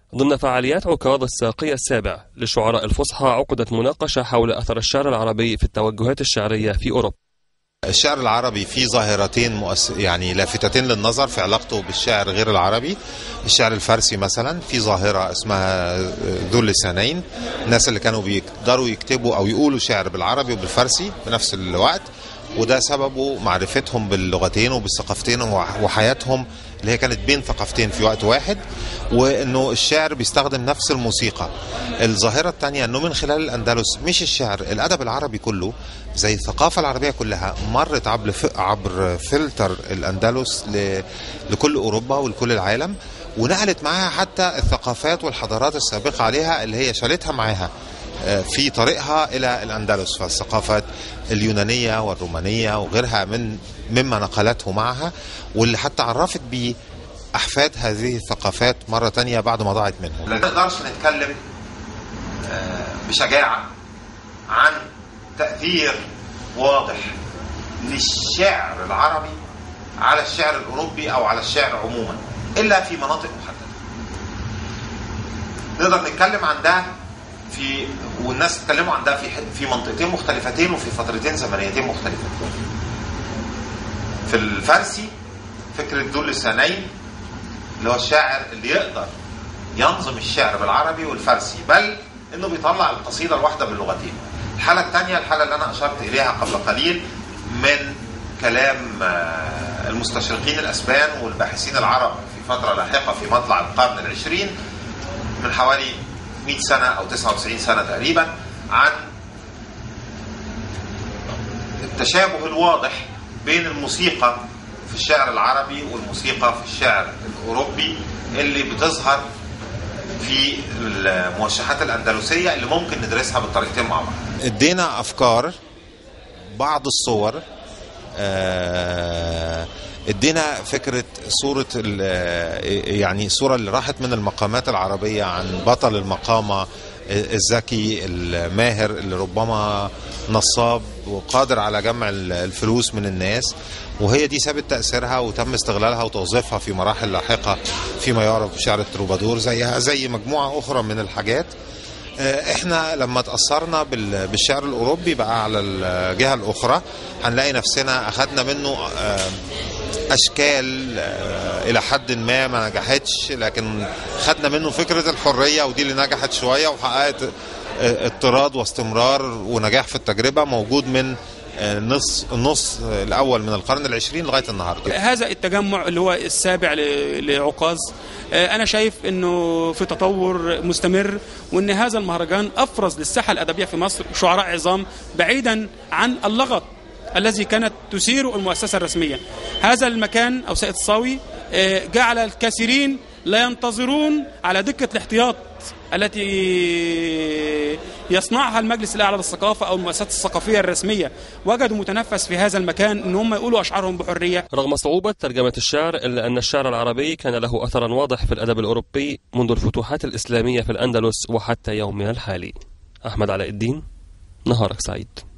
ضمن فعاليات عكاظ الساقية السابع للشعراء الفصحى عقدت مناقشة حول أثر الشعر العربي في التوجهات الشعرية في أوروبا الشعر العربي فيه ظاهرتين مؤس... يعني لافتتين للنظر في علاقته بالشعر غير العربي الشعر الفارسي مثلا في ظاهرة اسمها ذو اللسانين الناس اللي كانوا بيقدروا يكتبوا أو يقولوا شعر بالعربي وبالفارسي بنفس الوقت وده سببه معرفتهم باللغتين وبالثقافتين وحياتهم اللي هي كانت بين ثقافتين في وقت واحد وانه الشعر بيستخدم نفس الموسيقى الظاهره الثانيه انه من خلال الاندلس مش الشعر الادب العربي كله زي الثقافه العربيه كلها مرت عبر عبر فلتر الاندلس لكل اوروبا ولكل العالم ونقلت معاها حتى الثقافات والحضارات السابقه عليها اللي هي شالتها معاها في طريقها الى الاندلس فالثقافات اليونانيه والرومانيه وغيرها من مما نقلته معها واللي حتى عرفت بيه احفاد هذه الثقافات مره تانية بعد ما ضاعت منهم ما نقدرش نتكلم بشجاعه عن تاثير واضح للشعر العربي على الشعر الاوروبي او على الشعر عموما الا في مناطق محدده نقدر نتكلم عن ده في والناس اتكلموا عن ده في في منطقتين مختلفتين وفي فترتين زمنيتين مختلفتين. في الفارسي فكره ذو اللسانين اللي هو الشاعر اللي يقدر ينظم الشعر بالعربي والفارسي بل انه بيطلع القصيده الواحده باللغتين. الحاله الثانيه الحاله اللي انا اشرت اليها قبل قليل من كلام المستشرقين الاسبان والباحثين العرب في فتره لاحقه في مطلع القرن العشرين من حوالي 100 سنة أو 99 سنة تقريبا عن التشابه الواضح بين الموسيقى في الشعر العربي والموسيقى في الشعر الأوروبي اللي بتظهر في الموشحات الأندلسية اللي ممكن ندرسها بالطريقتين مع بعض ادينا أفكار بعض الصور آه ادينا فكره صوره يعني الصوره اللي راحت من المقامات العربيه عن بطل المقامه الذكي الماهر اللي ربما نصاب وقادر على جمع الفلوس من الناس وهي دي سابت تاثيرها وتم استغلالها وتوظيفها في مراحل لاحقه فيما يعرف بشعر التروبادور زيها زي مجموعه اخرى من الحاجات احنا لما تاثرنا بالشعر الاوروبي بقى على الجهه الاخرى هنلاقي نفسنا اخذنا منه اشكال الى حد ما ما نجحتش لكن خدنا منه فكره الحريه ودي اللي نجحت شويه وحققت اضطراد واستمرار ونجاح في التجربه موجود من نص النص الاول من القرن العشرين لغايه النهارده هذا التجمع اللي هو السابع لعكاظ انا شايف انه في تطور مستمر وان هذا المهرجان افرز للساحه الادبيه في مصر شعراء عظام بعيدا عن اللغط الذي كانت تثير المؤسسه الرسميه هذا المكان او ساقية الصاوي جعل الكثيرين لا ينتظرون على دكه الاحتياط التي يصنعها المجلس الاعلى للثقافه او المؤسسات الثقافيه الرسميه وجدوا متنفس في هذا المكان ان هم يقولوا اشعارهم بحريه رغم صعوبه ترجمه الشعر الا ان الشعر العربي كان له اثرا واضح في الادب الاوروبي منذ الفتوحات الاسلاميه في الاندلس وحتى يومنا الحالي احمد علاء الدين نهارك سعيد